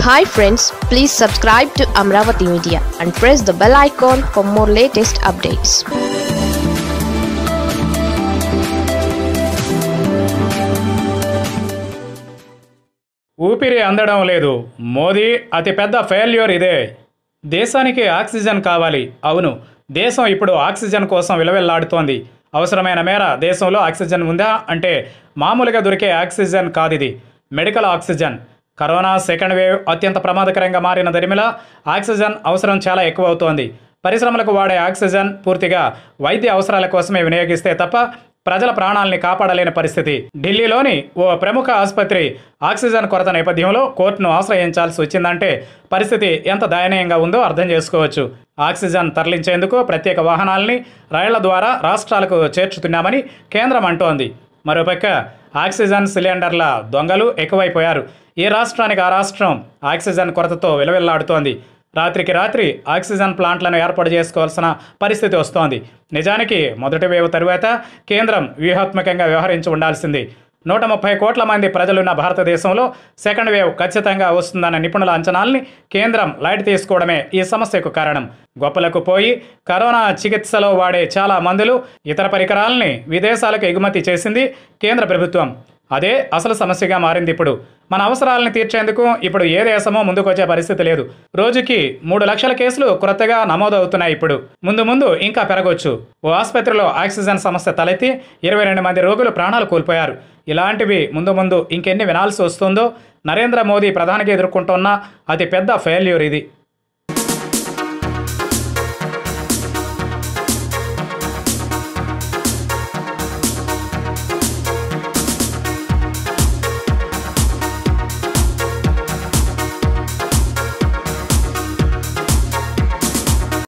hi friends please subscribe to Amaravati media and press the bell icon for more latest updates ఊపిరి అందడం లేదు మోదీ అతిపెద్ద failure ఇదే దేశానికి ఆక్సిజన్ కావాలి అవును దేశం ఇప్పుడు ఆక్సిజన్ కోసం విలవిల్లాడుతోంది అవసరమైన మేర దేశంలో ఆక్సిజన్ ఉందా అంటే మామూలుగా దొరికే ఆక్సిజన్ కాదు ఇది medical oxygen corona second wave అత్యంత ప్రమాదకరంగా మారిన దరిమిల ఆక్సిజన్ అవసరం చాలా ఎక్కువ అవుతోంది పరిశ్రమలకు వాడే ఆక్సిజన్ పూర్తిగా వైద్య అవసరాల కోసమే వినియోగిస్తే తప్ప ప్రజల ప్రాణాలని కాపాడలేని పరిస్థితి ఢిల్లీలోని ఓ ప్రముఖ ఆసుపత్రి ఆక్సిజన్ కొరత నేపథ్యంలో కోర్టును ఆశ్రయించాల్సి వచ్చిందంటే పరిస్థితి ఎంత దయనీయంగా ఉందో అర్థం చేసుకోవచ్చు ఆక్సిజన్ తరలించేందుకు ప్రత్యేక వాహనాల్ని రైళ్ల ద్వారా రాష్ట్రాలకు చేర్చుతున్నామని కేంద్రం అంటోంది మరోపక్క ఆక్సిజన్ సిలిండర్ల దొంగలు ఎక్కువైపోయారు ఏ రాష్ట్రానికి ఆ రాష్ట్రం ఆక్సిజన్ కొరతతో విలవిల్లాడుతోంది రాత్రికి రాత్రి ఆక్సిజన్ ప్లాంట్లను ఏర్పాటు చేసుకోవాల్సిన పరిస్థితి వస్తోంది నిజానికి మొదటి వేవ్ తరువాత కేంద్రం వ్యూహాత్మకంగా వ్యవహరించి ఉండాల్సింది నూట ముప్పై కోట్ల మంది ప్రజలున్న భారతదేశంలో సెకండ్ వేవ్ ఖచ్చితంగా వస్తుందన్న నిపుణుల అంచనాల్ని కేంద్రం లైట్ తీసుకోవడమే ఈ సమస్యకు కారణం గొప్పలకు పోయి కరోనా చికిత్సలో వాడే చాలా మందులు ఇతర పరికరాలని విదేశాలకు ఎగుమతి చేసింది కేంద్ర ప్రభుత్వం అదే అసలు సమస్యగా మారింది ఇప్పుడు మన అవసరాలను తీర్చేందుకు ఇప్పుడు ఏ దేశమో ముందుకొచ్చే పరిస్థితి లేదు రోజుకి మూడు లక్షల కేసులు కొత్తగా నమోదవుతున్నాయి ఇప్పుడు ముందు ముందు ఇంకా పెరగొచ్చు ఓ ఆసుపత్రిలో ఆక్సిజన్ సమస్య తలెత్తి ఇరవై రెండు మంది రోగులు ప్రాణాలు కోల్పోయారు ఇలాంటివి ముందు ముందు ఇంకెన్ని వినాల్సి వస్తుందో నరేంద్ర మోదీ ప్రధానిగా ఎదుర్కొంటున్న అతి పెద్ద ఫెయిల్యూర్ ఇది